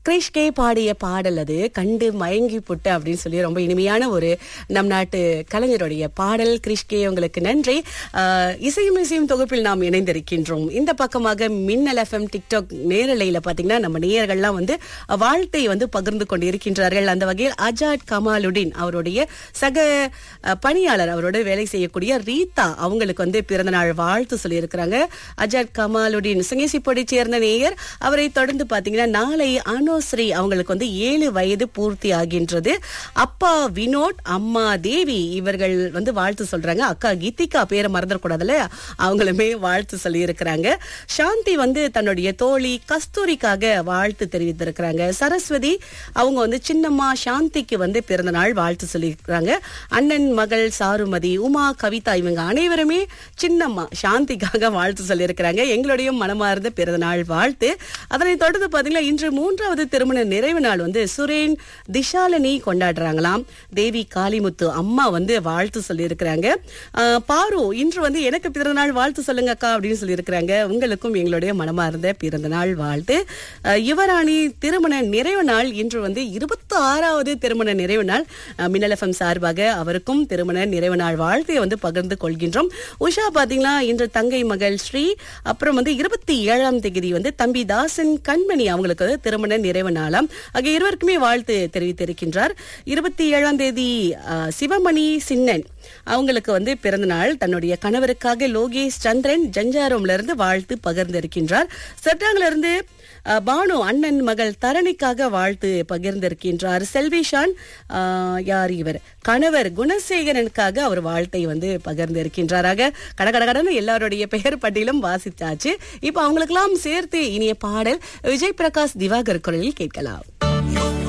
கிரிஷ்கே பாடிய பாடல் அது கண்டு மயங்கி புட்டு அப்படின்னு சொல்லி ரொம்ப இனிமையான ஒரு நம் நாட்டு கலைஞருடைய பாடல் கிரிஷ்கே உங்களுக்கு நன்றி ஆஹ், இசையும் இசையும் தொகுப்பில் நாம் இணைந்திருக்கின்றோம் இந்த பக்கமாக மின்னல் எஃப்எம் டிக்டாக் நேரலையில பாத்தீங்கன்னா நம்ம நேயர்கள்லாம் வந்து வாழ்த்தை வந்து பகிர்ந்து கொண்டு இருக்கின்றார்கள் அந்த வகையில் அஜாட் கமாலுடின் அவருடைய சக அஹ், பணியாளர் அவரோட வேலை செய்யக்கூடிய ரீதா அவங்களுக்கு வந்து பிறந்தநாள் வாழ்த்து சொல்லியிருக்கிறாங்க அஜாட் கமாலுடின் சிங்கேசிப்பொடி சேர்ந்த நேயர் அவரை தொடர்ந்து பாத்தீங்கன்னா நாளை அனுஸ்ரீ அவங்களுக்கு வந்து ஏழு வயது பூர்த்தி ஆகின்றது அப்பா வினோட் அம்மா தேவி இவர்கள் வந்து வாழ்த்து சொல்றாங்க அக்கா கீதிகா பேரை மறந்துடக்கூடாதுல்ல அவங்களுமே வாழ்த்து சொல்லி இருக்கிறாங்க சாந்தி வந்து தன்னுடைய தோழி கஸ்தூரிக்காக வாழ்த்து தெரிவித்திருக்கிறாங்க சரஸ்வதி அவங்க வந்து சின்னம்மா சாந்திக்கு வந்து பிறந்த நாள் வாழ்த்து சொல்லியிருக்கிறாங்க அண்ணன் மகள் சாருமதி உமா கவிதா இவங்க அனைவருமே சின்னம்மா சாந்திக்காக வாழ்த்து சொல்லியிருக்கிறாங்க எங்களுடைய மனமார்ந்த பிறந்த நாள் வாழ்த்து அதனை தொடர்ந்து பாத்தீங்கன்னா இன்று மூன்றாவது திருமண நிறைவு நாள் வந்து சுரேன் திஷாலினி கொண்டாடுறாங்களாம் தேவி காளிமுத்து அம்மா வந்து வாழ்த்து சொல்லியிருக்கிறாங்க ஆஹ் பாரு இன்று வந்து எனக்கு பிறந்த நாள் வாழ்த்து சொல்லுங்க அக்கா அப்படின்னு சொல்லியிருக்கிறாங்க உங்களுக்கும் எங்களுடைய மனமார்ந்த பிறந்த நாள் வாழ்த்து ஆஹ் யுவராணி திருமண நிறைவு நாள் இன்று வந்து இருபத்தி ஆறாவது திருமண நிறைவு நாள் ஆஹ் மின்னல் எஃப்எம் சார்பாக அவருக்கும் திருமண நிறைவு நாள் வாழ்த்தை வந்து பகிர்ந்து கொள்கின்றோம் உஷா பாத்தீங்கன்னா இன்று தங்கை மகள் ஸ்ரீ அப்புறம் வந்து இருபத்தி ஏழாம் தேதி வந்து தம்பி தாசன் கண்மணி அவங்களுக்கு வந்து திருமண நிறைவு நாளாம் ஆகிய இருவருக்குமே வாழ்த்து தெரிவித்திருக்கின்றார் இருபத்தி ஏழாம் தேதி ஆஹ், சிவமணி சின்னன் அவங்களுக்கு வந்து பிறந்த நாள் தன்னுடைய கணவருக்காக லோகேஷ் சந்திரன் ஜஞ்சாரோம்ல இருந்து வாழ்த்து பகிர்ந்திருக்கின்றார் செட்டாங்ல இருந்து அஹ், பானு அண்ணன் மகள் தரணிக்காக வாழ்த்து பகிர்ந்திருக்கின்றார் செல்விஷான் அஹ், யார் இவர் கணவர் குணசேகரனுக்காக அவர் வாழ்த்தை வந்து பகிர்ந்திருக்கின்றாராக கட கட கடன்னு எல்லாருடைய பெயர் பட்டியலும் வாசிச்சாச்சு இப்ப அவங்களுக்கெல்லாம் சேர்த்து இனிய பாடல் விஜய் பிரகாஷ் திவாகர் குரலில் கேட்கலாம்